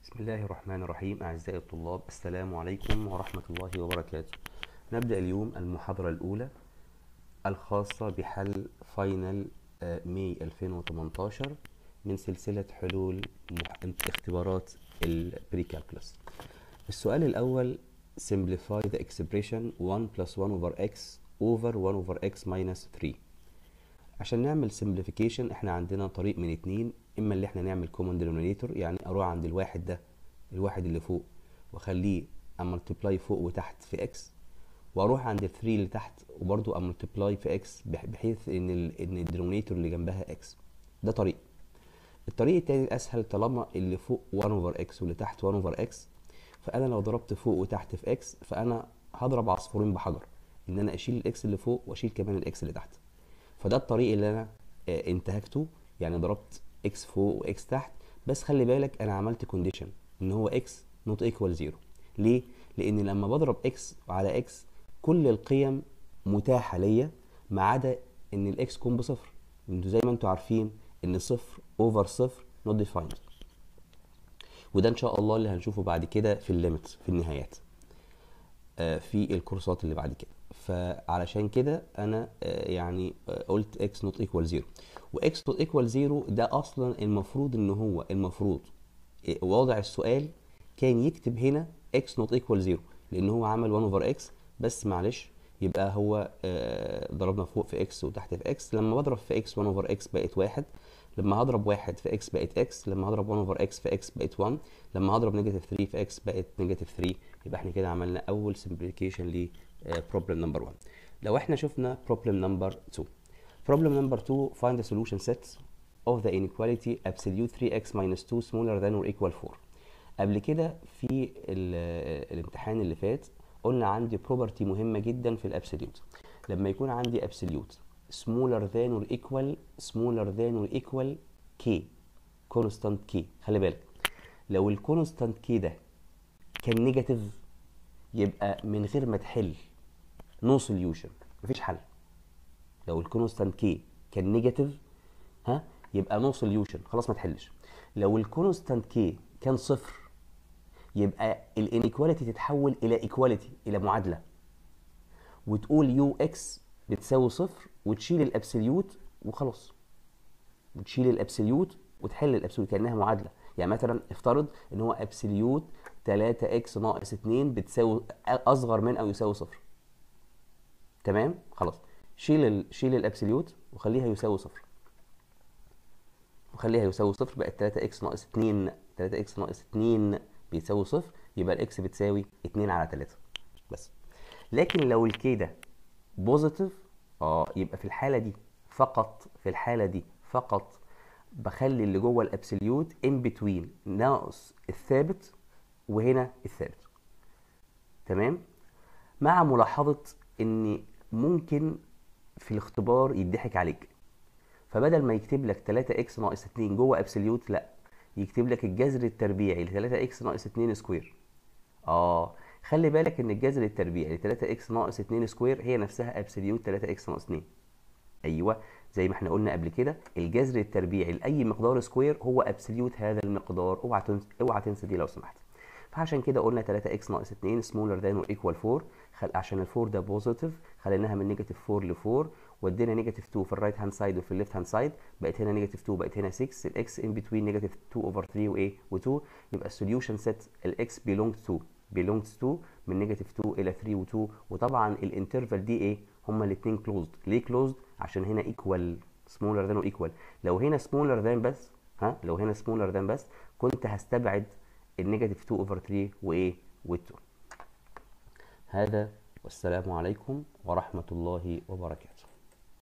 بسم الله الرحمن الرحيم أعزائي الطلاب السلام عليكم ورحمة الله وبركاته نبدأ اليوم المحاضرة الأولى الخاصة بحل فاينل آه، ماي 2018 من سلسلة حلول مح- اختبارات البري كالكولس السؤال الأول simplify the expression 1 plus 1 over x over 1 over x minus 3 عشان نعمل simplification احنا عندنا طريق من اتنين اما اللي احنا نعمل common denominator يعني اروح عند الواحد ده الواحد اللي فوق واخليه املتبلاي فوق وتحت في x واروح عند ال 3 اللي تحت وبرضو املتبلاي في x بح- بحيث ان ال ان الدينومينيتور اللي جنبها x ده طريق الطريق التاني الاسهل طالما اللي فوق 1 over x واللي تحت 1 over x فانا لو ضربت فوق وتحت في x فانا هضرب عصفورين بحجر ان انا اشيل الاكس اللي فوق واشيل كمان الاكس اللي تحت فده الطريق اللي انا آه، انتهكته يعني ضربت اكس فوق واكس تحت بس خلي بالك انا عملت كونديشن ان هو اكس نوت ايكوال زيرو ليه لان لما بضرب اكس على اكس كل القيم متاحه ليا ما عدا ان الاكس يكون بصفر انتوا زي ما انتوا عارفين ان صفر اوفر صفر نوت ديفايند وده ان شاء الله اللي هنشوفه بعد كده في الليميت في النهايات آه، في الكورسات اللي بعد كده فعلشان كده انا آه، يعني آه، قلت x not equal 0 و x not equal 0 ده اصلا المفروض ان هو المفروض آه، واضع السؤال كان يكتب هنا x not equal 0 لان هو عمل 1 over x بس معلش يبقى هو آه، ضربنا فوق في x وتحت في x لما بضرب في x 1 over x بقت 1 لما هضرب واحد في x بقت x لما هضرب 1 over x في x بقت 1 لما هضرب نيجاتيف 3 في x بقت نيجاتيف 3 يبقى احنا كده عملنا اول simplification ل problem number 1 لو احنا شفنا problem number 2 problem number 2 find the solution set of the inequality absolute 3x minus 2 smaller than or equal 4 قبل كده في ال- الامتحان اللي فات قلنا عندي property مهمة جدا في الابسوليوت لما يكون عندي absolute smaller than or equal smaller than or equal k constant k خلي بالك لو الكونستانت k ده كان نيجاتيف يبقى من غير ما تحل نو سوليوشن مفيش حل لو الكونستانت كي كان نيجاتيف ها يبقى نو سوليوشن خلاص ما تحلش لو الكونستانت كي كان صفر يبقى الانيكواليتي تتحول الى ايكواليتي الى معادله وتقول يو اكس بتساوي صفر وتشيل الابسوليوت وخلاص وتشيل الابسوليوت وتحل الابسوليوت كانها معادله يعني مثلا افترض ان هو ابسوليوت 3 اكس ناقص 2 بتساوي اصغر من او يساوي صفر تمام خلاص شيل ال... شيل الابسوليوت وخليها يساوي صفر وخليها يساوي صفر بقت 3 اكس ناقص 2 3 اكس ناقص 2 بيساوي صفر يبقى الاكس بتساوي 2 على 3 بس لكن لو الكي ده بوزيتيف اه يبقى في الحاله دي فقط في الحاله دي فقط بخلي اللي جوه الابسوليوت ان بتوين ناقص الثابت وهنا الثابت تمام مع ملاحظه ان ممكن في الاختبار يضحك عليك فبدل ما يكتب لك 3 اكس ناقص 2 جوه ابسوليوت لا يكتب لك الجذر التربيعي ل 3 اكس ناقص 2 سكوير اه خلي بالك ان الجذر التربيعي ل 3 اكس ناقص 2 سكوير هي نفسها ابسوليوت 3 اكس ناقص 2 ايوه زي ما احنا قلنا قبل كده الجذر التربيعي لاي مقدار سكوير هو ابسوليوت هذا المقدار اوعى تنسى اوعى تنسى دي لو سمحت فعشان كده قلنا 3 اكس ناقص 2 سمولر ذان اور ايكوال 4 خل... عشان ال 4 ده بوزيتيف خليناها من نيجاتيف 4 ل 4 ودينا نيجاتيف 2 في الرايت هاند سايد وفي الليفت هاند سايد بقت هنا نيجاتيف 2 بقت هنا 6 الاكس ان بتوين نيجاتيف 2 اوفر 3 وايه و2 يبقى السوليوشن سيت الاكس belongs to belongs to من نيجاتيف 2 الى 3 و2 وطبعا الانترفال دي ايه هما الاثنين كلوزد ليه كلوزد عشان هنا ايكوال سمولر ذان وايكوال لو هنا سمولر ذان بس ها لو هنا سمولر ذان بس كنت هستبعد النيجاتيف 2 اوفر 3 وايه وال2 هذا والسلام عليكم ورحمة الله وبركاته